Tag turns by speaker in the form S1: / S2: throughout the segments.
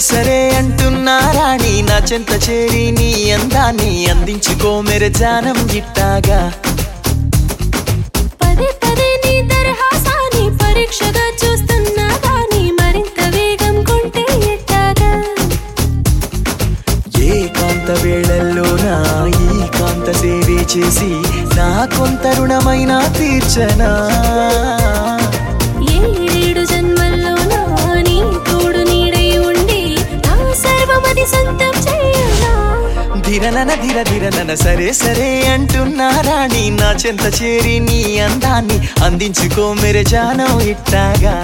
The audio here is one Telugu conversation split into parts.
S1: సరే అంటున్నా రాణి నా చెంత చేరి నీ అందాన్ని అందించుకో మెర జానం గిట్టాగా
S2: పదే పదే నీ దరహాసాన్ని పరీక్షగా చూస్తున్నా కానీ మరింత వేగం కొంటే ఎట్టాగా
S1: ఏ కాంత వేళల్లోనా ఈ కాంత సేవే చేసి నా కొంత రుణమైన తీర్చనా
S2: ఏడేడు జన్మల్లోనా నీ తోడు నీడై ఉండి నా సర్వమది సొంతం చేయనా
S1: ధిరనన ధిర ధిరనన సరే సరే అంటున్నా రాణి నా చెంత చేరి నీ అందాన్ని అందించుకో మెర జానం ఇట్టాగా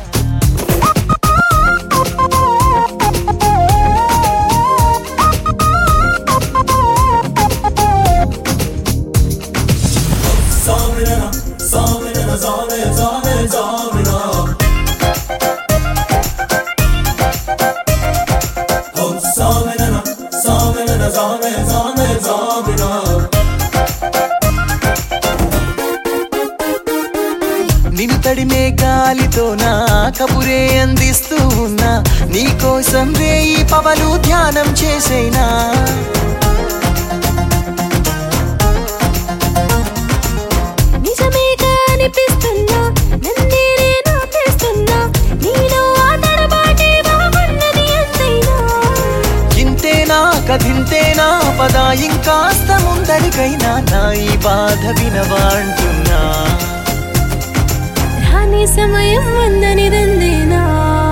S1: నిన్ను తడిమే గాలితో నా కబురే అందిస్తూ ఉన్నా నీకోసం రేయి పవలు ధ్యానం చేసేనా
S2: నిజమేగా అనిపిస్తున్నా నన్నే నేను ఆపేస్తున్నా నీలో ఆ తడబాటే బాగున్నది ఎంతైనా
S1: ఇంతేనా కథింతేనా పద ఇంకాస్త ముందరికైనా నా ఈ బాధ వినవాంటున్నా
S2: రాని సమయం ఉందని దందేనా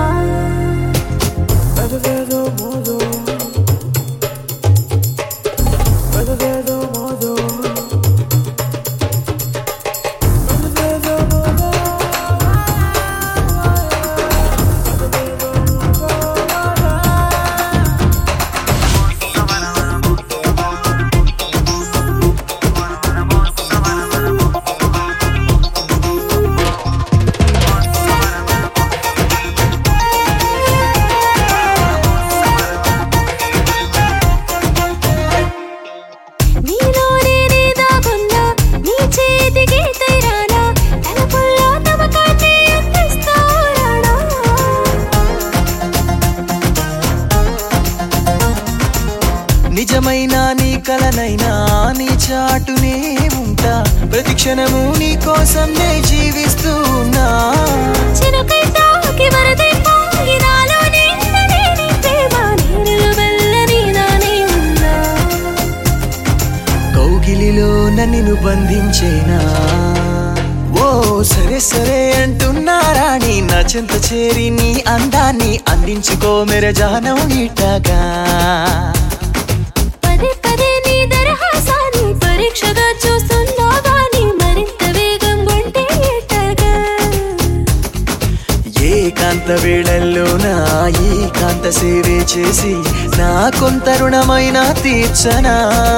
S2: నీలో నేనే దాగున్నా నీ చేతికి తైరానా తలపుల్లో తమకాన్ని అందిస్తా రానా
S1: నిజమైన నీ కలనైనా నీ చాటునే ఉంటా ప్రతి క్షణము నీ కోసం నే జీవిస్తూ ఉన్నా
S2: చినుకై తాకి వరదై పొంగి నాలో నిండని నీ ప్రేమ నీరులు వెళ్ళని నానే ఉన్నా
S1: కౌగిలిలో నన్ను బంధించేనా ఓ సరే సరే అంటున్నా రాణి నా చెంత చేరి నీ అందాన్ని అందించుకో మెర జానం ఇట్టగా
S2: పదే పదే నీ దరహాసాన్ని పరీక్షగా చూస్తున్నా గానీ మరింత వేగం కొంటే ఎట్టగా
S1: ఏ కాంత వేళల్లోనా ఈ కాంత సేవే చేసి నా కొంత రుణమైన తీర్చనా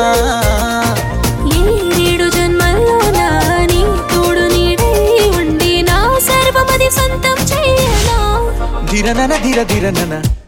S2: ఏడేడు జన్మల్లోనా నీ తోడు నీడై ఉండి నా సర్వమది సొంతం చేయనా
S1: ధిరనన ధిర ధిరనన